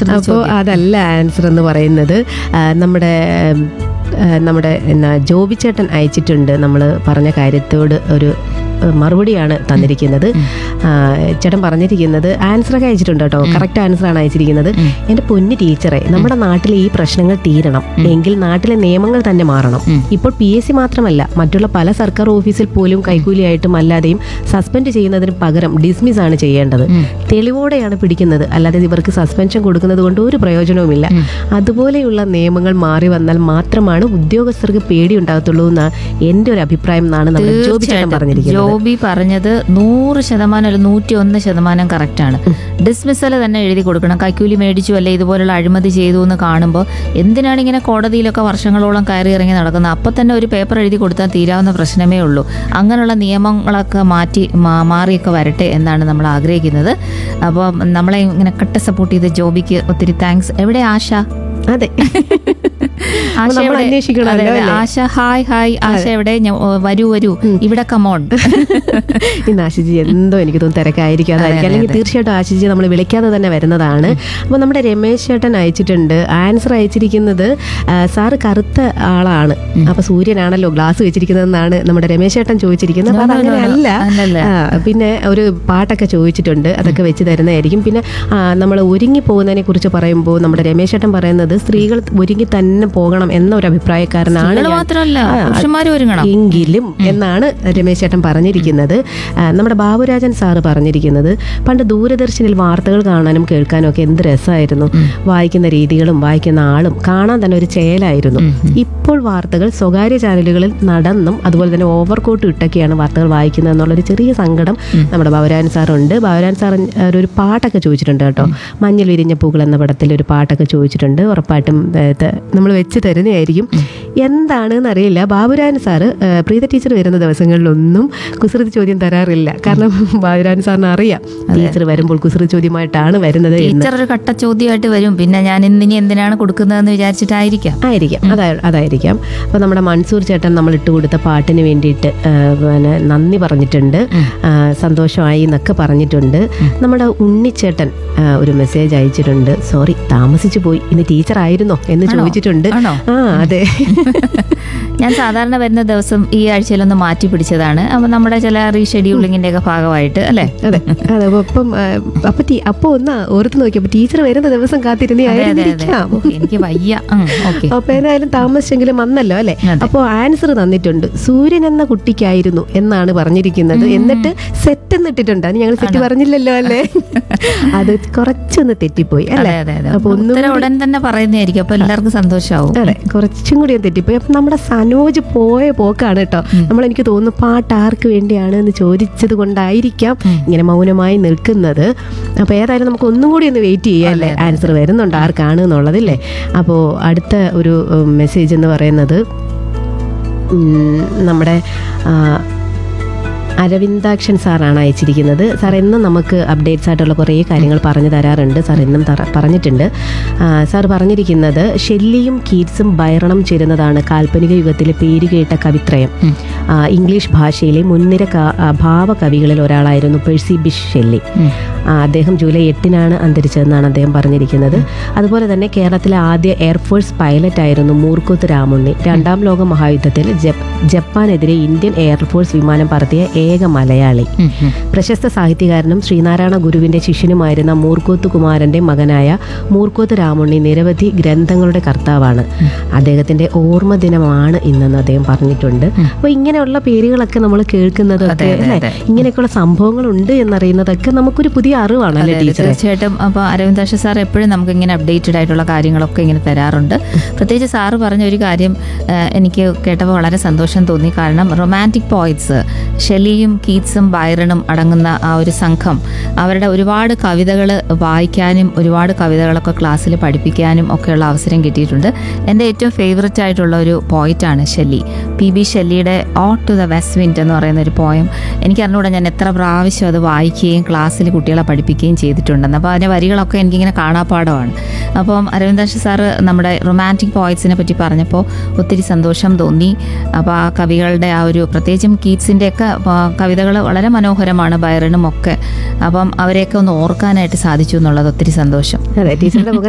Answer അപ്പോൾ അതല്ല answer എന്ന് പറയുന്നത് ആ, നമ്മുടെ ആ, നമ്മുടെ എന്നാ ജോബി ചേട്ടൻ അയച്ചിട്ടുണ്ട് നമ്മൾ പറഞ്ഞ കാര്യത്തോട് ഒരു ആ, മറുപടിയാണ് തന്നിരിക്കുന്നത് ആ, ചേട്ടൻ പറഞ്ഞിരിക്കുന്നത് ആൻസറൊക്കെ അയച്ചിട്ടുണ്ട് കേട്ടോ കറക്റ്റ് ആൻസറാണ് അയച്ചിരിക്കുന്നത് എൻ്റെ പൊന്നു ടീച്ചറെ നമ്മുടെ നാട്ടിലെ ഈ പ്രശ്നങ്ങൾ തീരണം എങ്കിൽ നാട്ടിലെ നിയമങ്ങൾ തന്നെ മാറണം ഇപ്പോൾ പി എസ് സി മാത്രമല്ല മറ്റുള്ള പല സർക്കാർ ഓഫീസിൽ പോലും കൈക്കൂലിയായിട്ടും അല്ലാതെയും സസ്പെൻഡ് ചെയ്യുന്നതിന് പകരം ഡിസ്മിസ് ആണ് ചെയ്യേണ്ടത് തെളിവോടെയാണ് പിടിക്കുന്നത് അല്ലാതെ ഇവർക്ക് സസ്പെൻഷൻ കൊടുക്കുന്നത് കൊണ്ട് ഒരു പ്രയോജനവുമില്ല അതുപോലെയുള്ള നിയമങ്ങൾ മാറി വന്നാൽ മാത്രമാണ് ഉദ്യോഗസ്ഥർക്ക് പേടി ഉണ്ടാകത്തുള്ളൂ എന്നാണ് എൻ്റെ ഒരു അഭിപ്രായം എന്നാണ് നമ്മുടെ ജോബി ചേട്ടൻ പറഞ്ഞിരിക്കുന്നത് ജോബി പറഞ്ഞത് നൂറ് ശതമാനം അല്ല നൂറ്റി ഒന്ന് ശതമാനം കറക്റ്റാണ് ഡിസ്മിസൽ തന്നെ എഴുതി കൊടുക്കണം കൈക്കൂലി മേടിച്ചു അല്ലെ ഇതുപോലുള്ള അഴിമതി ചെയ്തു എന്ന് കാണുമ്പോൾ എന്തിനാണ് ഇങ്ങനെ കോടതിയിലൊക്കെ വർഷങ്ങളോളം കയറി ഇറങ്ങി നടക്കുന്നത് അപ്പം തന്നെ ഒരു പേപ്പർ എഴുതി കൊടുത്താൽ തീരാവുന്ന പ്രശ്നമേ ഉള്ളൂ അങ്ങനെയുള്ള നിയമങ്ങളൊക്കെ മാറ്റി മാ- മാറിയൊക്കെ വരട്ടെ എന്നാണ് നമ്മൾ ആഗ്രഹിക്കുന്നത് അപ്പോൾ നമ്മളെ ഇങ്ങനെ കട്ട സപ്പോർട്ട് ചെയ്ത ജോബിക്ക് ഒത്തിരി താങ്ക്സ് എവിടെ ആശ അതെ ആശ നമ്മൾ എവിടെ? അന്വേഷിക്കണമല്ലോ, അതെ, അതെ. അല്ലേ? ആശ ഹായ് ഹായ് ആശ എവിടെ ഞാൻ- ഓ, വരൂ വരൂ ഇവിടെ കമോൺ ഇന്ന് ആശിജി എന്തോ എനിക്ക് തോന്നുന്നു തിരക്കായിരിക്കും അതായിരിക്കും അല്ലെങ്കിൽ തീർച്ചയായിട്ടും ആശിജി നമ്മൾ വിളിക്കാതെ തന്നെ വരുന്നതാണ് അപ്പോൾ നമ്മുടെ രമേശ് ചേട്ടൻ അയച്ചിട്ടുണ്ട് ആൻസർ അയച്ചിരിക്കുന്നത് ആ, സാറ് കറുത്ത ആളാണ് അപ്പൊ സൂര്യനാണല്ലോ ഗ്ലാസ് വെച്ചിരിക്കുന്നതെന്നാണ് നമ്മുടെ രമേശ് ചേട്ടൻ ചോദിച്ചിരിക്കുന്നത് അപ്പൊ അതങ്ങനെ അല്ല അല്ലല്ല. ആ, പിന്നെ ഒരു പാട്ടൊക്കെ ചോദിച്ചിട്ടുണ്ട് അതൊക്കെ വെച്ച് തരുന്നതായിരിക്കും പിന്നെ നമ്മൾ ഒരുങ്ങി പോകുന്നതിനെ കുറിച്ച് പറയുമ്പോൾ നമ്മുടെ രമേശ് ചേട്ടൻ പറയുന്നത് സ്ത്രീകൾ ഒരുങ്ങി തന്നെ പോകണം എന്ന ഒരു അഭിപ്രായക്കാരനാണ് സ്ത്രീകള് ഞാൻ. മാത്രമല്ല ആ, പുരുഷന്മാരും ഒരുങ്ങണം എങ്കിലും എന്നാണ് രമേശ് ചേട്ടൻ പറഞ്ഞിരിക്കുന്നത് ആ, നമ്മുടെ ബാബുരാജൻ സാറ് പറഞ്ഞിരിക്കുന്നത് പണ്ട് ദൂരദർശനിൽ വാർത്തകൾ കാണാനും കേൾക്കാനും ഒക്കെ എന്ത് രസമായിരുന്നു വായിക്കുന്ന രീതികളും വായിക്കുന്ന ആളും കാണാൻ തന്നെ ഒരു ചേലായിരുന്നു ഇപ്പോൾ വാർത്തകൾ സ്വകാര്യ ചാനലുകളിൽ നടന്നും അതുപോലെ തന്നെ ഓവർകോട്ട് ഇട്ടൊക്കെയാണ് വാർത്തകൾ വായിക്കുന്നത് എന്നുള്ളൊരു ചെറിയ സങ്കടം നമ്മുടെ ബാബുരാജൻ സാറുണ്ട് ബാബുരാജൻ സാർ ഒരു പാട്ടൊക്കെ ചോദിച്ചിട്ടുണ്ട് കേട്ടോ മഞ്ഞൾ വിരിഞ്ഞ പൂക്കൾ എന്ന പടത്തിൽ ഒരു പാട്ടൊക്കെ ചോദിച്ചിട്ടുണ്ട് ഉറപ്പായിട്ടും നമ്മൾ വെച്ച് തരുന്നതായിരിക്കും എന്താണെന്ന് അറിയില്ല ബാബുരാൻ സാറ് ആ, പ്രീത ടീച്ചർ വരുന്ന ദിവസങ്ങളിലൊന്നും കുസൃതി ചോദ്യം തരാറില്ല കാരണം ബാബുരാൻ സാറിന് അറിയാം ടീച്ചർ വരുമ്പോൾ കുസൃതി ചോദ്യമായിട്ടാണ് വരുന്നത് എന്ന് ടീച്ചർ ഒരു കട്ട ചോദ്യമായിട്ട് വരും പിന്നെ ഞാൻ ഇന്നിനി എന്തിനാണ് കൊടുക്കുന്നതെന്ന് വിചാരിച്ചിട്ടായിരിക്കാം ആയിരിക്കാം അതാ അതായിരിക്കാം അപ്പോൾ നമ്മുടെ മൻസൂർ ചേട്ടൻ നമ്മൾ ഇട്ട് കൊടുത്ത പാട്ടിന് വേണ്ടിയിട്ട് ആ, പിന്നെ നന്ദി പറഞ്ഞിട്ടുണ്ട് ആ, സന്തോഷമായി എന്നൊക്കെ പറഞ്ഞിട്ടുണ്ട് നമ്മുടെ ഉണ്ണിച്ചേട്ടൻ ആ, ഒരു മെസ്സേജ് അയച്ചിട്ടുണ്ട് സോറി താമസിച്ചു പോയി ഇന്ന് ടീച്ചർ ആയിരുന്നോ എന്ന് ചോദിച്ചിട്ടുണ്ട് ആണോ? ആ അതെ ഞാൻ സാധാരണ വരുന്ന ദിവസം ഈ ആഴ്ചയിലൊന്ന് മാറ്റി പിടിച്ചതാണ് അപ്പൊ നമ്മുടെ ചില റീഷെഡ്യൂളിങ്ങിന്റെ ഒക്കെ ഭാഗമായിട്ട് അല്ലേ അതെ അതെ അപ്പൊ അപ്പം ആ, അപ്പൊ ടീ- അപ്പൊ ഒന്ന് ഓർത്ത് നോക്കിയപ്പോ ടീച്ചർ വരുന്ന ദിവസം കാത്തിരുന്നേ അതെ അതെ അതെ ആയിരുന്നിരിക്കാം ഓക്കേ, എനിക്ക് വയ്യ ഓക്കെ അപ്പൊ ഏതായാലും താമസിച്ചെങ്കിലും വന്നല്ലോ അല്ലെ അതെ. അപ്പോൾ ആൻസർ തന്നിട്ടുണ്ട് സൂര്യൻ എന്ന കുട്ടിക്കായിരുന്നു എന്നാണ് പറഞ്ഞിരിക്കുന്നത് എന്നിട്ട് സെറ്റ് എന്നിട്ടിട്ടുണ്ട് അത് ഞങ്ങൾ സെറ്റ് പറഞ്ഞില്ലല്ലോ അല്ലേ അത് കുറച്ചൊന്ന് തെറ്റിപ്പോയി അല്ലേ അതെ അതെ അതെ അപ്പൊ ഒന്നും ഉത്തരം ഉടൻ തന്നെ പറയുന്നതായിരിക്കും അപ്പൊ എല്ലാവർക്കും സന്തോഷമാവും അതെ കുറച്ചും കൂടി ഒന്ന് തെറ്റിപ്പോയി അപ്പൊ നമ്മുടെ സനോജ് പോയ പോക്കാണ് കേട്ടോ നമ്മൾ എനിക്ക് തോന്നുന്നു പാട്ട് ആർക്ക് വേണ്ടിയാണ് എന്ന് ചോദിച്ചത് കൊണ്ടായിരിക്കാം ഇങ്ങനെ മൗനമായി നിൽക്കുന്നത് അപ്പോൾ ഏതായാലും നമുക്ക് ഒന്നും കൂടി ഒന്ന് വെയിറ്റ് ചെയ്യാം അല്ലേ ആൻസർ വരുന്നുണ്ട് ആർക്കാണ് എന്നുള്ളതല്ലേ അപ്പോൾ അടുത്ത ഒരു മെസ്സേജ് എന്ന് പറയുന്നത് ഉം, നമ്മുടെ ആ, അരവിന്ദാക്ഷൻ സാറാണ് അയച്ചിരിക്കുന്നത് സാർ എന്നും നമുക്ക് അപ്ഡേറ്റ്സ് ആയിട്ടുള്ള കുറേ കാര്യങ്ങൾ പറഞ്ഞു തരാറുണ്ട് സാർ എന്നും തറ- പറഞ്ഞിട്ടുണ്ട് ആ, സാർ പറഞ്ഞിരിക്കുന്നത് ഷെല്ലിയും കീറ്റ്സും ബൈറണം ചേരുന്നതാണ് കാൽപ്പനിക യുഗത്തിലെ പേരുകേട്ട കവിത്രയം ആ, ഇംഗ്ലീഷ് ഭാഷയിലെ മുൻനിര ക- ആ, ഭാവകവികളിൽ ഒരാളായിരുന്നു പെഴ്സി ബിഷ് ഷെല്ലി ആ, അദ്ദേഹം ജൂലൈ എട്ടിനാണ് അന്തരിച്ചതെന്നാണ് അദ്ദേഹം പറഞ്ഞിരിക്കുന്നത് അതുപോലെ തന്നെ കേരളത്തിലെ ആദ്യ എയർഫോഴ്സ് പൈലറ്റ് ആയിരുന്നു മൂർക്കോത്ത് രാമുണ്ണി രണ്ടാം ലോക മഹായുദ്ധത്തിൽ ജപ്- ജപ്പാനെതിരെ ഇന്ത്യൻ എയർഫോഴ്സ് വിമാനം പറത്തിയ ഏക മലയാളി പ്രശസ്ത സാഹിത്യകാരനും ശ്രീനാരായണ ഗുരുവിന്റെ ശിഷ്യനുമായിരുന്ന മൂർക്കോത്ത് കുമാരന്റെ മകനായ മൂർക്കോത്ത് രാമുണ്ണി നിരവധി ഗ്രന്ഥങ്ങളുടെ കർത്താവാണ് അദ്ദേഹത്തിന്റെ ഓർമ്മ ദിനമാണ് ഇന്നെന്ന് അദ്ദേഹം പറഞ്ഞിട്ടുണ്ട് അപ്പോൾ ഇങ്ങനെയുള്ള പേരുകളൊക്കെ നമ്മൾ കേൾക്കുന്നതൊക്കെ അതെ, അല്ലേ അതെ. ഇങ്ങനെയൊക്കെയുള്ള സംഭവങ്ങളുണ്ട് എന്നറിയുന്നതൊക്കെ നമുക്കൊരു പുതിയ അറിവാണല്ലേ അതെ, ടീച്ചറെ തീർച്ചയായിട്ടും അപ്പോൾ അരവിന്ദാക്ഷ സാർ എപ്പോഴും നമുക്ക് ഇങ്ങനെ അപ്ഡേറ്റഡ് ആയിട്ടുള്ള കാര്യങ്ങളൊക്കെ ഇങ്ങനെ തരാറുണ്ട് പ്രത്യേകിച്ച് സാറ് പറഞ്ഞ ഒരു കാര്യം ആ, എനിക്ക് കേട്ടപ്പോൾ വളരെ സന്തോഷം തോന്നി കാരണം റൊമാൻറ്റിക് പോയിറ്റ്സ് ഷെല്ലിയും കീറ്റ്സും ബൈറണും അടങ്ങുന്ന ആ ഒരു സംഘം അവരുടെ ഒരുപാട് കവിതകൾ വായിക്കാനും ഒരുപാട് കവിതകളൊക്കെ ക്ലാസ്സിൽ പഠിപ്പിക്കാനും ഒക്കെയുള്ള അവസരം കിട്ടിയിട്ടുണ്ട് എൻ്റെ ഏറ്റവും ഫേവററ്റ് ആയിട്ടുള്ള ഒരു പോയിറ്റാണ് ഷെല്ലി പി ബി ഷെല്ലിയുടെ ode to the west wind എന്ന് പറയുന്ന ഒരു പോയം എനിക്ക് അറിഞ്ഞുകൂടെ ഞാൻ എത്ര പ്രാവശ്യം അത് വായിക്കുകയും ക്ലാസ്സിൽ കുട്ടികളെ പഠിപ്പിക്കുകയും ചെയ്തിട്ടുണ്ടെന്ന് അപ്പോൾ അതിൻ്റെ വരികളൊക്കെ എനിക്കിങ്ങനെ കാണാപ്പാടമാണ് അപ്പം അരവിന്ദാക്ഷ സാറ് നമ്മുടെ റൊമാൻറ്റിക് പോയിറ്റ്സിനെ പറ്റി പറഞ്ഞപ്പോൾ ഒത്തിരി സന്തോഷം തോന്നി അപ്പോൾ ആ കവികളുടെ ആ ഒരു പ്രത്യേകിച്ചും കീറ്റ്സിൻ്റെയൊക്കെ കവിതകൾ വളരെ മനോഹരമാണ് ബൈറണും ഒക്കെ അപ്പം അവരെയൊക്കെ ഒന്ന് ഓർക്കാനായിട്ട് സാധിച്ചു എന്നുള്ളത് ഒത്തിരി സന്തോഷം അതെ ടീച്ചറുടെ മുഖത്ത്